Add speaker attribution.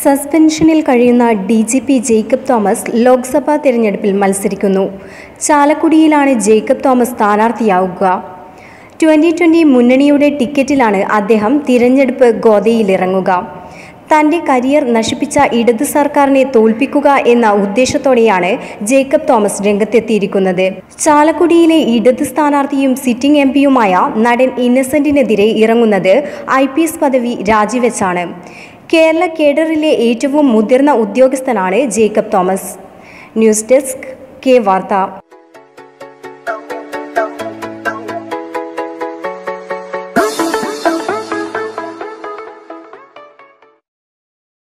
Speaker 1: സസ്പെൻഷനിൽ കഴിയുന്ന D G P Jacob Thomas Lok Sabha തിരഞ്ഞെടുപ്പിൽ മത്സരിക്കുന്നു ചാലക്കുടിയിലാണ് ജേക്കബ് തോമസ് സ്ഥാനാർത്ഥിയാവുക ട്വൻ്റി ട്വൻ്റി മുന്നണിയുടെ ടിക്കറ്റിലാണ് അദ്ദേഹം തിരഞ്ഞെടുപ്പ് ഗോതയിലിറങ്ങുക തൻ്റെ കരിയർ നശിപ്പിച്ച ഇടതു സർക്കാരിനെ തോൽപ്പിക്കുക എന്ന ഉദ്ദേശത്തോടെയാണ് ജേക്കബ് തോമസ് രംഗത്തെത്തിയിരിക്കുന്നത് ചാലക്കുടിയിലെ ഇടത് സ്ഥാനാർത്ഥിയും സിറ്റിംഗ് എം പിയുമായ നടൻ ഇന്നസെന്റിനെതിരെ ഇറങ്ങുന്നത് ഐ പി എസ് പദവി രാജിവെച്ചാണ് കേരള കേഡറിലെ ഏറ്റവും മുതിർന്ന ഉദ്യോഗസ്ഥനാണ് ജേക്കബ് തോമസ് ന്യൂസ് ഡെസ്ക് കെ വാർത്ത